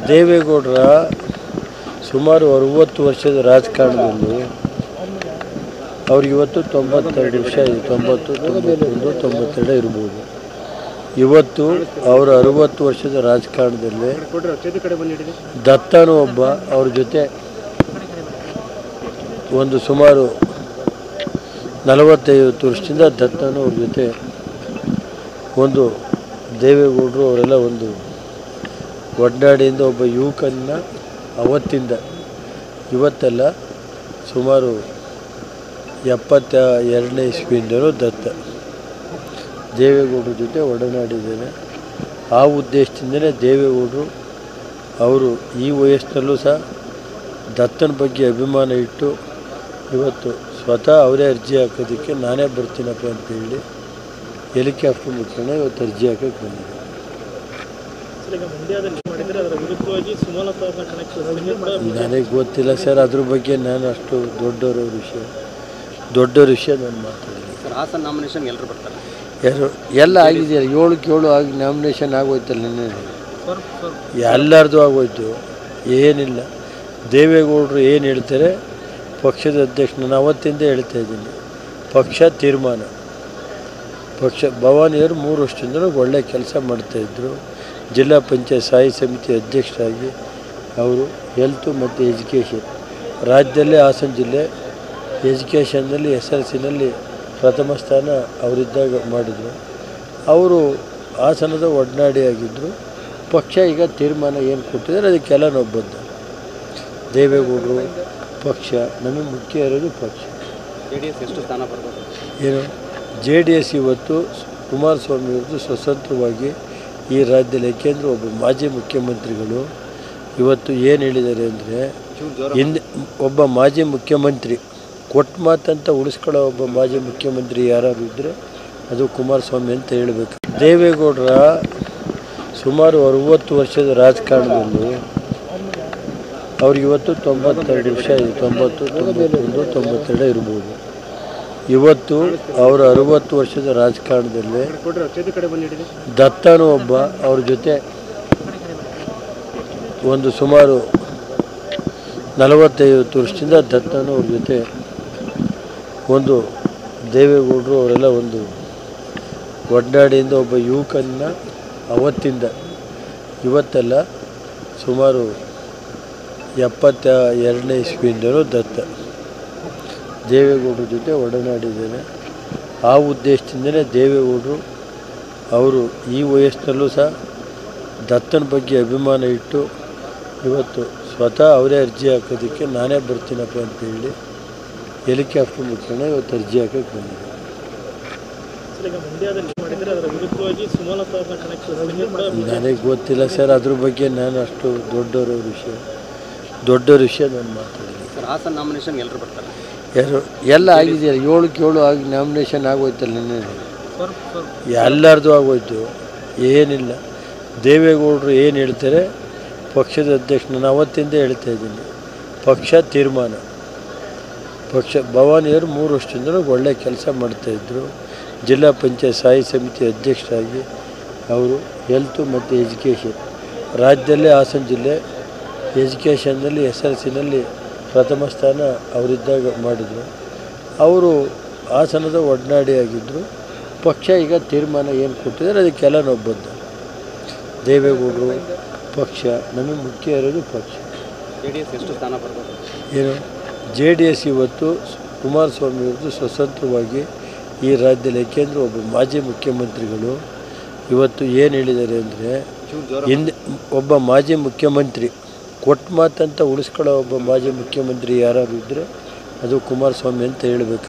ದೇವೇಗೌಡರ ಸುಮಾರು ಅರುವತ್ತು ವರ್ಷದ ರಾಜಕಾರಣದಲ್ಲಿ ಅವ್ರಿಗೆ ಇವತ್ತು ತೊಂಬತ್ತೆರಡು ವರ್ಷ ಇದೆ ತೊಂಬತ್ತು ತೊಂಬತ್ತೊಂದು ತೊಂಬತ್ತೆರಡು ಇರ್ಬೋದು ಇವತ್ತು ಅವರ ಅರುವತ್ತು ವರ್ಷದ ರಾಜಕಾರಣದಲ್ಲಿ ದತ್ತನು ಒಬ್ಬ ಅವ್ರ ಜೊತೆ ಒಂದು ಸುಮಾರು ನಲವತ್ತೈವತ್ತು ವರ್ಷದಿಂದ ದತ್ತನು ಅವ್ರ ಜೊತೆ ಒಂದು ದೇವೇಗೌಡರು ಅವರೆಲ್ಲ ಒಂದು ಒಡ್ಡಾಡಿಯಿಂದ ಒಬ್ಬ ಯುವಕನ್ನ ಅವತ್ತಿಂದ ಇವತ್ತೆಲ್ಲ ಸುಮಾರು ಎಪ್ಪತ್ತ ಎರಡನೇ ಇಸ್ವಿಯಿಂದಲೂ ದತ್ತ ದೇವೇಗೌಡರ ಜೊತೆ ಒಡನಾಡಿದ್ದೇನೆ ಆ ಉದ್ದೇಶದಿಂದಲೇ ದೇವೇಗೌಡರು ಅವರು ಈ ವಯಸ್ಸಿನಲ್ಲೂ ಸಹ ದತ್ತನ ಬಗ್ಗೆ ಅಭಿಮಾನ ಇಟ್ಟು ಇವತ್ತು ಸ್ವತಃ ಅವರೇ ಅರ್ಜಿ ಹಾಕೋದಕ್ಕೆ ನಾನೇ ಬರ್ತೀನಪ್ಪ ಅಂತ ಹೇಳಿ ಹೆಲಿಕಾಪ್ಟರ್ ಮುಖೇನ ಇವತ್ತು ಅರ್ಜಿ ಹಾಕಕ್ಕೆ ಬಂದಿದೆ ಸರ್, ಈಗ ಮಂಡ್ಯದಲ್ಲಿ ಮಾಡಿದ್ರೆ ಅದರ ವಿರುದ್ಧವಾಗಿ ಸುಮಲತಾ ಅವ್ರನ್ನ ಕಣಕ್ಕೆ ನನಗೆ ಗೊತ್ತಿಲ್ಲ ಸರ್ ಅದ್ರ ಬಗ್ಗೆ ನಾನು ಅಷ್ಟು ದೊಡ್ಡವರ ವಿಷಯ ದೊಡ್ಡವ್ರ ವಿಷಯ ನಾನು ಮಾತಾಡಿಲ್ಲ ಸರ್ ಹಾಸನ್ ನಾಮಿನೇಷನ್ ಎಲ್ಲರೂ ಬರ್ತಾರೆ ಯಾರು ಎಲ್ಲ ಆಗಿದೆಯಲ್ಲ ಏಳಕ್ಕೆ ಏಳು ಆಗಿ ನಾಮಿನೇಷನ್ ಆಗೋಯ್ತಲ್ಲ ನಿನ್ನೆ ಸರ್ ಸರ್ ಎಲ್ಲರದು ಆಗೋಯ್ತು ಏನಿಲ್ಲ ದೇವೇಗೌಡರು ಏನು ಹೇಳ್ತಾರೆ ಪಕ್ಷದ ಅಧ್ಯಕ್ಷ ನಾನು ಅವತ್ತಿಂದ ಹೇಳ್ತಾ ಇದ್ದೀನಿ ಪಕ್ಷ ತೀರ್ಮಾನ ಪಕ್ಷ ಭವಾನಿಯವರು ಮೂರು ವರ್ಷದಿಂದ ಒಳ್ಳೆ ಕೆಲಸ ಮಾಡ್ತಾಯಿದ್ರು ಜಿಲ್ಲಾ ಪಂಚಾಯತ್ ಸ್ಥಾಯಿ ಸಮಿತಿ ಅಧ್ಯಕ್ಷರಾಗಿ ಅವರು ಹೆಲ್ತು ಮತ್ತು ಎಜುಕೇಷನ್ ರಾಜ್ಯದಲ್ಲೇ ಹಾಸನ ಜಿಲ್ಲೆ ಎಜುಕೇಷನ್ನಲ್ಲಿ ಎಸ್ ಎಲ್ ಸಿನಲ್ಲಿ ಪ್ರಥಮ ಸ್ಥಾನ ಅವರಿದ್ದಾಗ ಮಾಡಿದರು ಅವರು ಹಾಸನದ ಒಡನಾಡಿಯಾಗಿದ್ದರು ಪಕ್ಷ ಈಗ ತೀರ್ಮಾನ ಏನು ಕೊಟ್ಟಿದ್ದಾರೆ ಅದಕ್ಕೆಲ್ಲ ನಾವು ಬದ್ಧ ದೇವೇಗೌಡರು ಪಕ್ಷ ನಮಗೆ ಮುಖ್ಯ ಇರೋದು ಪಕ್ಷ ಜೆ ಡಿ ಎಸ್ ಎಷ್ಟು ಸ್ಥಾನ ಬರ್ಬೋದು ಏನು ಜೆ ಡಿ ಎಸ್ ಇವತ್ತು ಕುಮಾರಸ್ವಾಮಿ ಅವ್ರದ್ದು ಸ್ವತಂತ್ರವಾಗಿ ಈ ರಾಜ್ಯದಲ್ಲಿ ಏಕೆಂದರೆ ಒಬ್ಬ ಮಾಜಿ ಮುಖ್ಯಮಂತ್ರಿಗಳು ಇವತ್ತು ಏನು ಹೇಳಿದ್ದಾರೆ ಅಂದರೆ ಚೂರು ಜೋರ ಹಿಂದೆ ಒಬ್ಬ ಮಾಜಿ ಮುಖ್ಯಮಂತ್ರಿ ಕೊಟ್ಟ ಮಾತಂತ ಉಳಿಸ್ಕೊಳ್ಳೋ ಒಬ್ಬ ಮಾಜಿ ಮುಖ್ಯಮಂತ್ರಿ ಯಾರು ಇದ್ದರೆ ಅದು ಕುಮಾರಸ್ವಾಮಿ ಅಂತ ಹೇಳಬೇಕು ದೇವೇಗೌಡರ ಸುಮಾರು ಅರುವತ್ತು ವರ್ಷದ ರಾಜಕಾರಣದಲ್ಲಿ ಅವ್ರಿಗೆ ಇವತ್ತು ತೊಂಬತ್ತೆರಡು ವರ್ಷ ಇದೆ ತೊಂಬತ್ತು ತೊಂಬತ್ತೊಂದು ತೊಂಬತ್ತೆರಡು ಇರ್ಬೋದು ಇವತ್ತು ಅವರ ಅರುವತ್ತು ವರ್ಷದ ರಾಜಕಾರಣದಲ್ಲಿ ಕೊಡ್ರಿ ಚೇತಿ ಕಡೆ ಬಂದು ಹಿಡಿದು ದತ್ತನು ಒಬ್ಬ ಅವ್ರ ಜೊತೆ ಒಂದು ಸುಮಾರು ನಲವತ್ತೈವತ್ತು ವರ್ಷದಿಂದ ದತ್ತನು ಅವ್ರ ಜೊತೆ ಒಂದು ದೇವೇಗೌಡರು ಅವರೆಲ್ಲ ಒಂದು ಒಡ್ಡಾಡಿಯಿಂದ ಒಬ್ಬ ಯುವಕನ್ನ ಅವತ್ತಿಂದ ಇವತ್ತೆಲ್ಲ ಸುಮಾರು ಎಪ್ಪತ್ತ ಎರಡನೇ ಇಸ್ವಿಯಿಂದಲೂ ದತ್ತ ದೇವೇಗೌಡರ ಜೊತೆ ಒಡನಾಡಿದ್ದೇನೆ ಆ ಉದ್ದೇಶದಿಂದಲೇ ದೇವೇಗೌಡರು ಅವರು ಈ ವಯಸ್ಸಿನಲ್ಲೂ ಸಹ ದತ್ತನ ಬಗ್ಗೆ ಅಭಿಮಾನ ಇಟ್ಟು ಇವತ್ತು ಸ್ವತಃ ಅವರೇ ಅರ್ಜಿ ಹಾಕೋದಕ್ಕೆ ನಾನೇ ಬರ್ತೀನಪ್ಪ ಅಂತ ಹೇಳಿ ಹೆಲಿಕಾಪ್ಟರ್ ಮುಖೇನ ಇವತ್ತು ಅರ್ಜಿ ಹಾಕಕ್ಕೆ ಬಂದಿದೆ ಸರ್, ಈಗ ಮಂಡ್ಯದಲ್ಲಿ ಮಾಡಿದ್ರೆ ಅದರ ವಿರುದ್ಧವಾಗಿ ಸುಮಲತಾ ಅವ್ರನ್ನ ಕಣಕ್ಕೆ ನನಗೆ ಗೊತ್ತಿಲ್ಲ ಸರ್ ಅದ್ರ ಬಗ್ಗೆ ನಾನು ಅಷ್ಟು ದೊಡ್ಡವರ ವಿಷಯ ದೊಡ್ಡವ್ರ ವಿಷಯ ನಾನು ಮಾತಾಡಿಲ್ಲ ಸರ್ ಹಾಸನ್ ನಾಮಿನೇಷನ್ ಎಲ್ಲರೂ ಬರ್ತಾರೆ ಯಾರು ಎಲ್ಲ ಆಗಿದೆಯಲ್ಲ ಏಳಕ್ಕೆ ಏಳು ಆಗಿ ನಾಮಿನೇಷನ್ ಆಗೋಯ್ತಲ್ಲ ನಿನ್ನೆ ಸರ್ ಸರ್ ಎಲ್ಲರದು ಆಗೋಯ್ತು ಏನಿಲ್ಲ ದೇವೇಗೌಡರು ಏನು ಹೇಳ್ತಾರೆ ಪಕ್ಷದ ಅಧ್ಯಕ್ಷ ನಾನು ಅವತ್ತಿಂದ ಹೇಳ್ತಾ ಇದ್ದೀನಿ ಪಕ್ಷ ತೀರ್ಮಾನ ಪಕ್ಷ ಭವಾನಿಯವರು ಮೂರು ವರ್ಷದಿಂದ ಒಳ್ಳೆ ಕೆಲಸ ಮಾಡ್ತಾಯಿದ್ರು ಜಿಲ್ಲಾ ಪಂಚಾಯತ್ ಸ್ಥಾಯಿ ಸಮಿತಿ ಅಧ್ಯಕ್ಷರಾಗಿ ಅವರು ಹೆಲ್ತು ಮತ್ತು ಎಜುಕೇಷನ್ ರಾಜ್ಯದಲ್ಲೇ ಹಾಸನ ಜಿಲ್ಲೆ ಎಜುಕೇಷನ್ನಲ್ಲಿ ಎಸ್ ಎಲ್ ಸಿನಲ್ಲಿ ಪ್ರಥಮ ಸ್ಥಾನ ಅವರಿದ್ದಾಗ ಮಾಡಿದರು ಅವರು ಹಾಸನದ ಒಡನಾಡಿಯಾಗಿದ್ದರು ಪಕ್ಷ ಈಗ ತೀರ್ಮಾನ ಏನು ಕೊಟ್ಟಿದ್ದಾರೆ ಅದಕ್ಕೆಲ್ಲ ನಾವು ಬದ್ಧ ದೇವೇಗೌಡರು ಪಕ್ಷ ನಮಗೆ ಮುಖ್ಯ ಇರೋದು ಪಕ್ಷ ಜೆ ಡಿ ಎಸ್ ಎಷ್ಟು ಸ್ಥಾನ ಬರ್ಬೋದು ಏನು ಜೆ ಡಿ ಎಸ್ ಇವತ್ತು ಕುಮಾರಸ್ವಾಮಿ ಅವ್ರದ್ದು ಸ್ವತಂತ್ರವಾಗಿ ಈ ರಾಜ್ಯದಲ್ಲಿ ಏಕೆಂದರೆ ಒಬ್ಬ ಮಾಜಿ ಮುಖ್ಯಮಂತ್ರಿಗಳು ಇವತ್ತು ಏನು ಹೇಳಿದ್ದಾರೆ ಅಂದರೆ ಚೂರು ಜೋರ ಹಿಂದೆ ಒಬ್ಬ ಮಾಜಿ ಮುಖ್ಯಮಂತ್ರಿ ಕೊಟ್ಟ ಮಾತಂತ ಉಳಿಸ್ಕೊಳ್ಳೋ ಒಬ್ಬ ಮಾಜಿ ಮುಖ್ಯಮಂತ್ರಿ ಯಾರು ಇದ್ದರೆ ಅದು ಕುಮಾರಸ್ವಾಮಿ ಅಂತ ಹೇಳಬೇಕು